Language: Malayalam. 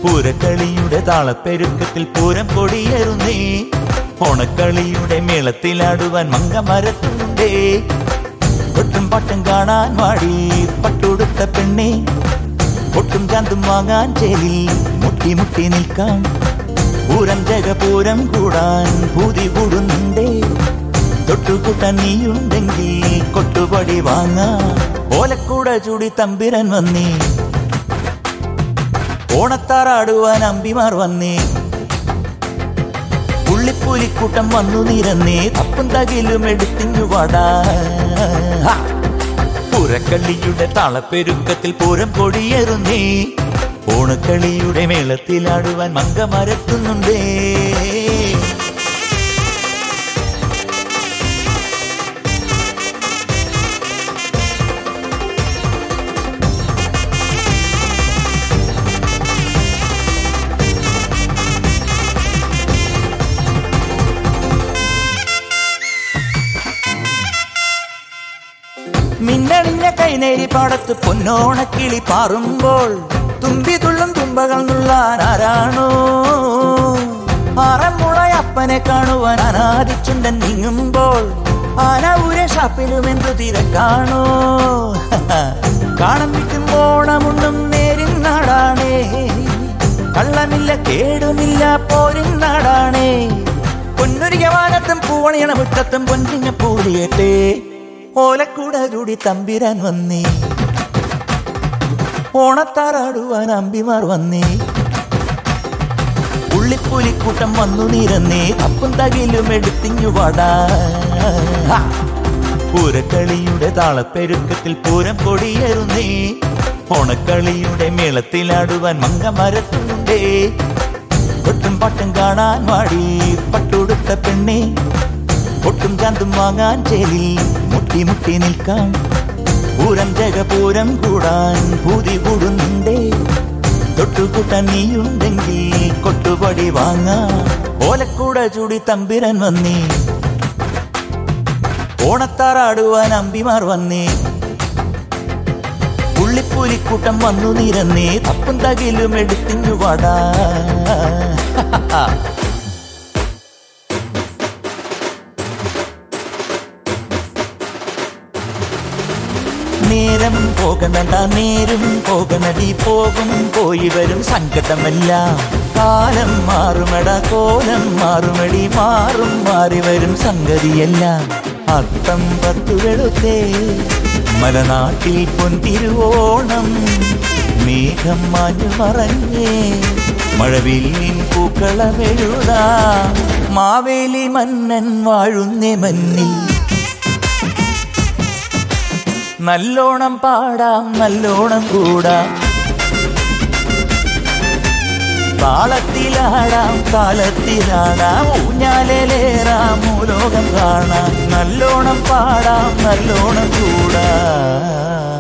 പൂരക്കളിയുടെ താളപ്പെരുക്കത്തിൽ പൂരം കൊടിയേറുന്നേ ഓണക്കളിയുടെ മേളത്തിലാടുവാൻ മങ്കമരത്തുണ്ടേ ഒട്ടും പട്ടും കാണാൻ വാടി പട്ടുടുത്ത പെണ്ണെ ഒട്ടും ചന്തും വാങ്ങാൻ ചേലിൽ മുട്ടി മുട്ടി നിൽക്കാൻ പൂരം ജഗപൂരം കൂടാൻ പൂതി കൂടുന്നുണ്ടേ തൊട്ടുകൂട്ടാൻ നീയുണ്ടെങ്കിൽ കൊട്ടുപടി വാങ്ങാ ഓലക്കൂട ചൂടി തമ്പിരൻ വന്നേ ഓണത്താറാടുവാൻ അമ്പിമാർ വന്നേ പുള്ളിപ്പൂലിക്കൂട്ടം വന്നു നിരന്നേ തപ്പും തകിലും എടുത്തിങ്ങു വാടാ ഹാ. പൂരക്കളിയുടെ താളപ്പെരുക്കത്തിൽ പൂരം കൊടിയേറുന്നേ ഓണക്കളിയുടെ മേളത്തിലാടുവാൻ മങ്കമരത്തുന്നുണ്ടേ മിന്നണിഞ്ഞ കൈനേരി പാടത്ത് പൊന്നോണക്കിളി പാറുമ്പോൾ തുമ്പി തുള്ളും തുമ്പകൾ നുള്ളാൻ ആരാണോ ആറന്മുളയപ്പനെ കാണുവാൻ അനാദിച്ചുണ്ടൻ നീങ്ങുമ്പോൾ ആനൂരെ ഷാപ്പിലും എന്തു തിരക്കാണോ കാണാൻ വിൽക്കും ഓണമുണ്ടും നേരിൻ നാടാണേ കള്ളമില്ല കേടുമില്ല പോരിൻ നാടാണേ പൊന്നൊരിക വാനത്തും പൂവണിയണ മുറ്റത്തും പൊന്നിഞ്ഞ പൂടിയേറ്റേ ഓലക്കൂട ചൂടി തമ്പിരാൻ വന്നേ ഓണത്താറാടുവാൻ അമ്പിമാർ വന്നേ ഉള്ളിപ്പുലിക്കൂട്ടം വന്നു നിരന്നേ തപ്പും തകിലും എടുത്തിഞ്ഞു വാടാ ഹാ. പൂരക്കളിയുടെ താളപ്പെരുക്കത്തിൽ പൂരം കൊടിയേറുന്നേ ഓണക്കളിയുടെ മേളത്തിലാടുവാൻ മങ്കമരത്തുണ്ടേ ഒട്ടും പട്ടും കാണാൻ വാടി പട്ടുടുത്ത പെണ്ണെ ഒട്ടും ചന്തും വാങ്ങാൻ ചേലിൽ മുട്ടി മുട്ടി നിൽക്കാൻ പൂരം ജഗപൂരം കൂടാൻ പൂതി കൂടുന്നുണ്ടേ തൊട്ടുകൂട്ടാൻ നീയുണ്ടെങ്കിൽ കൊട്ടുപടി വാങ്ങാ ഓലക്കൂട ചൂടി തമ്പിരൻ വന്നേ ഓണത്താറാടുവാൻ അമ്പിമാർ വന്നേ പുള്ളിപ്പൂലിക്കൂട്ടം വന്നു നിരന്നേ തപ്പും തകിലും എടുത്തിങ്ങു വാടാ നേരം പോകണട നേരും പോകണടി പോകും പോയി വരും സങ്കടമല്ല കാലം മാറുമട കോലം മാറുമടി മാറും മാറി വരും സംഗതിയല്ല അത്തം പത്തു വെളുത്തേ മലനാട്ടിൽ പൊന്തിരുവോണം മേഘം മാഞ്ഞു മറഞ്ഞേ മഴവില്ലിൻ പൂക്കളമെഴുതാ മാവേലി മന്നൻ വാഴുന്നേ മന്നിൽ നല്ലോണം പാടാം നല്ലോണം കൂടാം താളത്തിലാടാം കാലത്തിലാടാം ഊഞ്ഞാലേറാം ഭൂലോകം കാണാം നല്ലോണം പാടാം നല്ലോണം കൂടാം